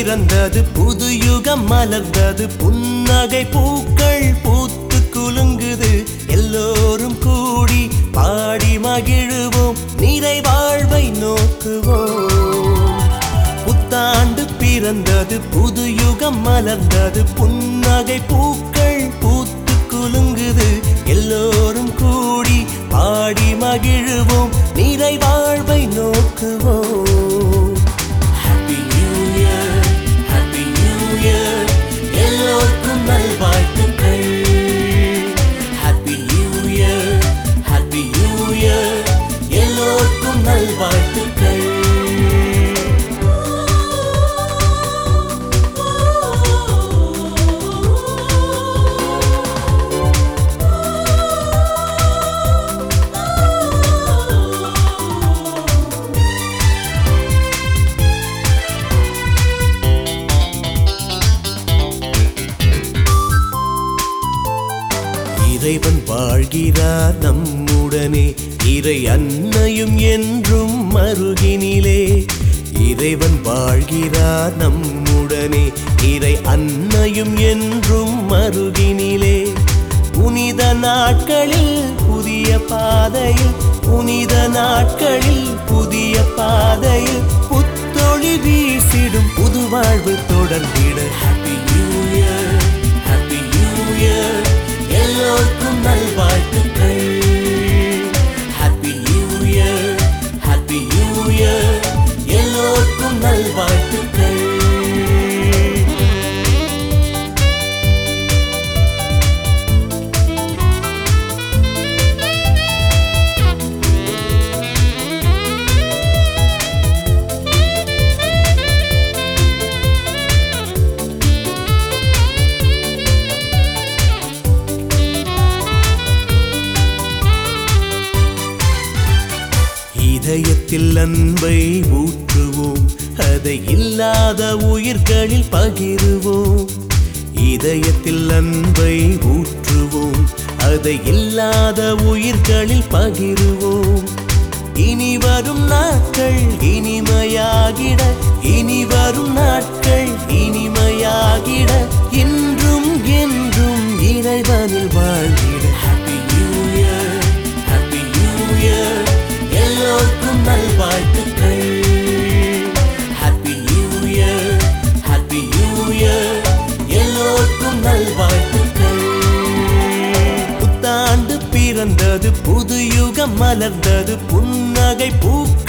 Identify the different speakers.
Speaker 1: பிறந்தது புது யுகம் மலர்ந்தது புன்னகை பூக்கள் பூத்து குலுங்குது எல்லோரும் கூடி பாடி மகிழுவோம் நிறை வாழ்வை நோக்குவோம் புத்தாண்டு பிறந்தது புது யுகம் மலர்ந்தது புன்னகை பூக்கள் பூத்து குலுங்குது எல்லோரும் கூடி பாடி மகிழுவோம் நிறை வாழ்வை நோக்குவோம் happy new year happy new year எல்லோருக்கும் நல்வாழ்த்துக்கள் happy new year happy new year எல்லோருக்கும் நல்வாழ்த்துக்கள் இறைவன் வாழ்கிறார் நம்முடனே இறை அன்னையும் என்றும் மருகினிலே இறைவன் வாழ்கிறார் நம்முடனே இறை அன்னையும் என்றும் மருகினிலே புனித நாட்களில் புதிய பாதையில் புனித நாட்களில் புதிய பாதையில் புத்தொழி வீசிடும் புது வாழ்வு தொடர்ந்திட happy new year happy new year எல்லோருக்கும் நல்வாழ்த்துக்கள் happy new year happy new year எல்லோருக்கும் நல்வாழ்த்துக்கள் இதயத்தில் அன்பை ஊற்றுவோம் அதை இல்லாத உயிர்களில் பகிருவோம் இதயத்தில் அன்பை ஊற்றுவோம் அதை இல்லாத உயிர்களில் பகிருவோம் இனி வரும் நாட்கள் இனிமையாகிட இனி வரும் நாட்கள் இனிமையாகிட இன்றும் என்றும் இறைவனில் வாழ்ந்திட happy new year happy new year எல்லோருக்கும் நல்வாழ்த்துக்கள் happy new year happy new year எல்லோருக்கும் நல்வாழ்த்துக்கள் புத்தாண்டு பிறந்தது புது யுகம் மலர்ந்தது புன்னகை பூக்கள்